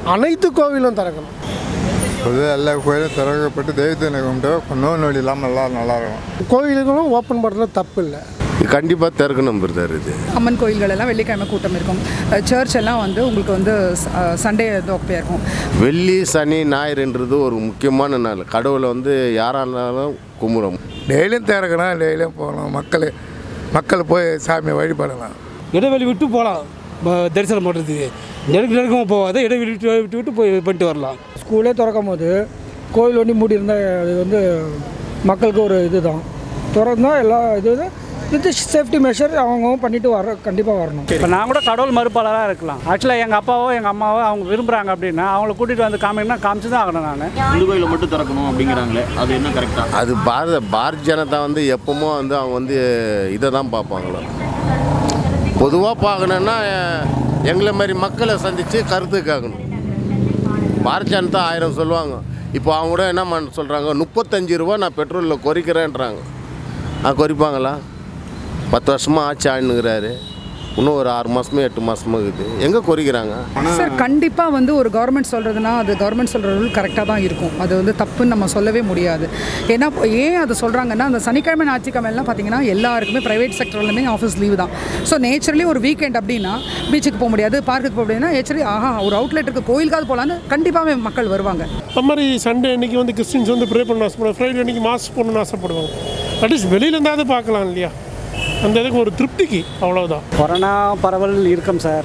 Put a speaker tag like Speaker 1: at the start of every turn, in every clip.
Speaker 1: அனைத்து கோவிலும் திறக்கணும்
Speaker 2: பொதுவாக எல்லா கோயிலும் திறக்கப்பட்டு தெய்வத்தினை கும்பிட்டு நோய் நொடி இல்லாமல் நல்லா நல்லா இருக்கும்
Speaker 1: கோவில்களும் ஓப்பன் பண்ணுறது தப்பு இல்லை
Speaker 3: கண்டிப்பாக திறக்கணும் பிரதர் இது
Speaker 4: அம்மன் கோயில்கள் எல்லாம் வெள்ளிக்கிழமை கூட்டம் இருக்கும் சர்ச் எல்லாம் வந்து உங்களுக்கு வந்து சண்டே வந்து ஒப்பையாக இருக்கும்
Speaker 3: வெள்ளி சனி ஞாயிறுன்றது ஒரு முக்கியமான நாள் கடவுளை வந்து யாராக இருந்தாலும் கும்பிடும்
Speaker 5: டெய்லியும் திறக்கணும் டெய்லியும் போகணும் மக்கள் மக்கள் போய் சாமியை வழிபடலாம்
Speaker 6: இடைவெளி விட்டு போகலாம் ப- தரிசனம் பண்ணுறதுக்கு நெருக்க நெருக்கமாக போகாத இடைவெளி விட்டு விட்டு விட்டு போய் பண்ணிட்டு வரலாம்
Speaker 7: ஸ்கூலே திறக்கும் போது கோயில் ஒண்டி மூடி இருந்தால் அது வந்து மக்களுக்கு ஒரு இதுதான் திறந்தா எல்லா இது வித் சேஃப்டி மெஷர் அவங்க பண்ணிட்டு வர கண்டிப்பாக வரணும்
Speaker 8: இப்போ நான் கூட கடவுள் மறுப்பாளராக இருக்கலாம் ஆக்சுவலாக எங்கள் அப்பாவோ எங்கள் அம்மாவோ அவங்க விரும்புகிறாங்க அப்படின்னா அவங்கள கூட்டிகிட்டு வந்து காமிக்கணும்னா காமிச்சு தான் ஆகணும் நான்
Speaker 9: இந்து கோயிலை மட்டும் திறக்கணும் அப்படிங்கிறாங்களே அது என்ன கரெக்டா
Speaker 3: அது பாரத பாரத் ஜனதா வந்து எப்பவுமே வந்து அவங்க வந்து இதை தான் பார்ப்பாங்களோ பொதுவாக பார்க்கணுன்னா எங்களை மாதிரி மக்களை சந்தித்து கருத்து கேட்கணும் பாரத் ஜனதா ஆயிரம் சொல்லுவாங்க இப்போ அவங்க கூட என்ன பண்ண சொல்கிறாங்க முப்பத்தஞ்சு ரூபா நான் பெட்ரோலில் குறைக்கிறேன்றாங்க ஆ குறைப்பாங்களா பத்து வருஷமாக ஆட்சி ஆண்டுங்கிறாரு இன்னும் ஒரு ஆறு மாதமோ எட்டு மாதமோ இருக்குது எங்கே குறைக்கிறாங்க
Speaker 4: சார் கண்டிப்பாக வந்து ஒரு கவர்மெண்ட் சொல்கிறதுனா அது கவர்மெண்ட் சொல்கிற ரூல் கரெக்டாக தான் இருக்கும் அது வந்து தப்புன்னு நம்ம சொல்லவே முடியாது ஏன்னா ஏன் அதை சொல்கிறாங்கன்னா அந்த சனிக்கிழமை ஞாயிற்றுக்கிழமைலாம் பார்த்தீங்கன்னா எல்லாருக்குமே ப்ரைவேட் செக்டர்லேருந்தே ஆஃபீஸ் லீவு தான் ஸோ நேச்சுரலி ஒரு வீக்கெண்ட் அப்படின்னா பீச்சுக்கு போக முடியாது பார்க்குக்கு போக முடியாதுன்னா நேச்சுரலி ஆஹா ஒரு அவுட்லெட் இருக்குது கோயிலுக்காவது போகலான்னு கண்டிப்பாகவே மக்கள் வருவாங்க
Speaker 1: அது மாதிரி சண்டே அன்னைக்கு வந்து கிறிஸ்டின்ஸ் வந்து ப்ரே பண்ண ஆசைப்படுவாங்க ஃப்ரைடே அன்னைக்கு மாஸ் பண்ணணும்னு ஆசைப்படுவாங்க அட்லீஸ்ட் வெளியிலேருந்தாவது பார்க்கலாம் இல்லையா அந்த இதுக்கு ஒரு திருப்திக்கு அவ்வளோதான்
Speaker 8: கொரோனா பரவல் இருக்கும் சார்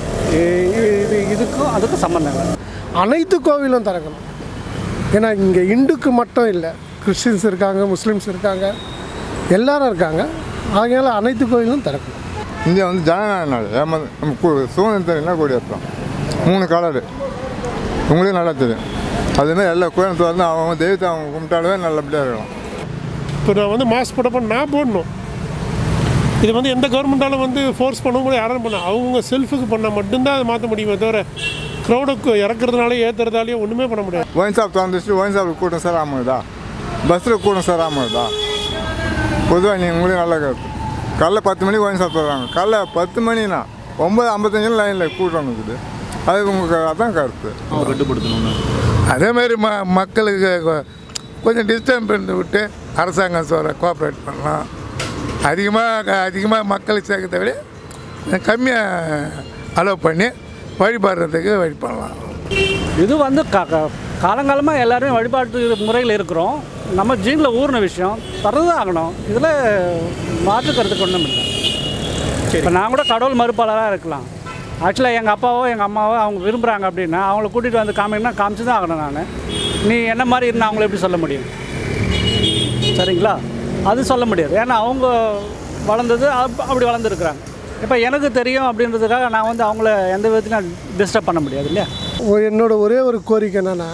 Speaker 8: இது இதுக்கும் அதுக்கும் சம்மந்தம் இல்லை
Speaker 1: அனைத்து கோவிலும் திறக்கணும் ஏன்னா இங்கே இந்துக்கு மட்டும் இல்லை கிறிஸ்டின்ஸ் இருக்காங்க முஸ்லீம்ஸ் இருக்காங்க எல்லாரும் இருக்காங்க அதனால அனைத்து கோவிலும் திறக்கணும்
Speaker 2: இந்தியா வந்து ஜனநாயக நாடு ஏமா நம்ம கு- சுதந்திரம் என்ன கொடி ஏற்றோம் மூணு கலரு உங்களே நல்லா தெரியும் அதுமாதிரி எல்லா கோயிலும் திறந்து அவங்க தெய்வத்தை அவங்க கும்பிட்டாலே நல்லபடியாக இருக்கலாம்
Speaker 1: இப்போ நான் வந்து மாஸ் போட்டப்போ நான் போடணும் இது வந்து எந்த கவர்மெண்ட்டாலும் வந்து ஃபோர்ஸ் பண்ண முடியாது யாரும் பண்ண அவங்க செல்ஃபுக்கு பண்ணால் மட்டும்தான் அதை மாற்ற முடியுமே தவிர க்ரௌடுக்கு இறக்குறதுனாலே ஏற்றுறதாலேயோ ஒன்றுமே பண்ண முடியாது
Speaker 2: ஒயின் ஷாப் திறந்துச்சு ஒயின் ஷாப்பில் கூட்டம் சேராமதா பஸ்ஸில் கூட்டம் சேராமதா பொதுவாக நீங்கள் உங்களே நல்லா கருத்து காலைல பத்து மணிக்கு ஒயின் ஷாப் தர்றாங்க காலைல பத்து மணினா ஒம்பது ஐம்பத்தஞ்சு லைனில் கூட்டம் இருக்குது அது உங்களுக்கு அதான் கருத்து
Speaker 9: அவங்க கட்டுப்படுத்தணும்னு
Speaker 5: அதே மாதிரி ம மக்களுக்கு கொ- கொஞ்சம் டிஸ்டர்ப் பண்ணி விட்டு அரசாங்கம் சொல்கிற கோஆப்ரேட் பண்ணலாம் அதிகமாக அதிகமாக மக்களுக்கு சேர்க்கறத விட கம்மியாக அலோவ் பண்ணி வழிபடுறதுக்கு வழி பண்ணலாம்
Speaker 8: இது வந்து க க- காலங்காலமாக எல்லாருமே வழிபாட்டு முறையில் இருக்கிறோம் நம்ம ஜீனில் ஊறின விஷயம் தரது ஆகணும் இதில் மாற்றுக்கிறதுக்கு ஒன்றும் இல்லை இப்போ நான் கூட கடவுள் மறுப்பாளராக இருக்கலாம் ஆக்சுவலாக எங்கள் அப்பாவோ எங்கள் அம்மாவோ அவங்க விரும்புகிறாங்க அப்படின்னா அவங்கள கூட்டிகிட்டு வந்து காமிக்கணும்னா காமிச்சு தான் ஆகணும் நான் நீ என்ன மாதிரி இருந்தால் அவங்கள எப்படி சொல்ல முடியும் சரிங்களா அது சொல்ல முடியாது ஏன்னா அவங்க வளர்ந்தது அப்- அப்படி வளர்ந்துருக்குறாங்க இப்போ எனக்கு தெரியும் அப்படின்றதுக்காக நான் வந்து அவங்கள எந்த விதத்துலையும் டிஸ்டர்ப் பண்ண முடியாது இல்லையா
Speaker 1: ஒ- என்னோட ஒரே ஒரு கோரிக்கை என்னென்னா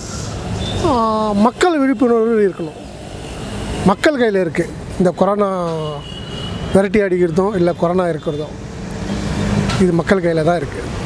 Speaker 1: மக்கள் விழிப்புணர்வு இருக்கணும் மக்கள் கையில் இருக்குது இந்த கொரோனா விரட்டி அடிக்கிறதும் இல்லை கொரோனா இருக்கிறதும் இது மக்கள் கையில் தான் இருக்குது